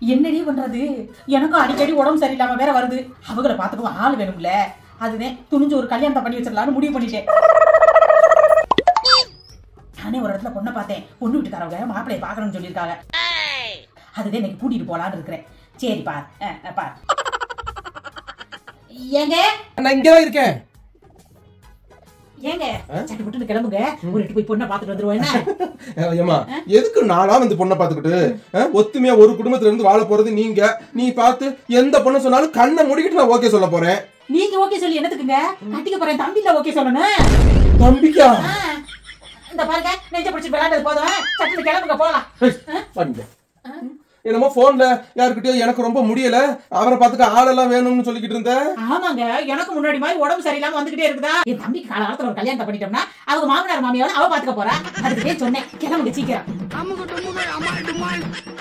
என்னடி பண்றது எனக்கும் அடிக்கடி உடம்பு சரியில்லாம வேற வருது அவங்கள பாத்துக்கவும் ஆள் வேணும்ல அதுதான் துணிஞ்சு ஒரு கல்யாணத்தை பண்ணி வச்சிடலாம்னு முடிவு பண்ணிட்டேன் நானே ஒரு இடத்துல பொண்ணை பார்த்தேன் பொண்ணு வீட்டுக்காரவங்க மாப்பிள்ளைய பார்க்கணும்னு சொல்லியிருக்காங்க அதுதான் இன்னைக்கு கூட்டிட்டு போலான்னு இருக்கிறேன் சரி பார் அஹ், அஹ், பார் ஏங்க நான் இங்கதான் இருக்கேன் ஏங்க சட்டு புட்டுன்னு கிளம்புங்க ஒரு எட்டு போய் பொண்ணை பார்த்துட்டு வந்துருவோம் என்ன ஏமா எதுக்கு நானா வந்து பொண்ணை பாத்துக்கிட்டு அஹ், ஒத்துமையா ஒரு குடும்பத்துல இருந்து வாழ போறது நீங்க நீ பார்த்து எந்த பொண்ணு சொன்னாலும் கண்ணை மூடிக்கிட்டு நான் ஓகே சொல்ல போறேன் நீங்க ஓகே சொல்லி என்னத்துக்குங்க கட்டிக்க போறேன் தம்பில ஓகே சொல்லணும் தம்பிக்கா ஆ, இந்த பாருங்க நெஞ்ச பிடிச்சி விளையாண்டது போதும் சட்டுன்னு கிளம்புங்க போலாம் ஏய், பாருங்க. என்னமோ போன்ல யாருக்கிட்டயோ எனக்கு ரொம்ப முடியல அவரை பாத்துக்க ஆளெல்லாம் வேணும்னு சொல்லிக்கிட்டு இருந்த ஆமாங்க எனக்கு முன்னாடி மாதிரி உடம்பு சரியில்லாம வந்துகிட்டே இருக்குதா என் தம்பிக்கு காலகாலத்துல ஒரு கல்யாணத்தை பண்ணிட்டோம்னா அவங்க மாமனார் மாமியாவது அவ பாத்துக்க போறா அதுக்கு சொன்னேன் கிளம்புங்க சீக்கிரம் அமுகு டுமுகு அமால் டுமால்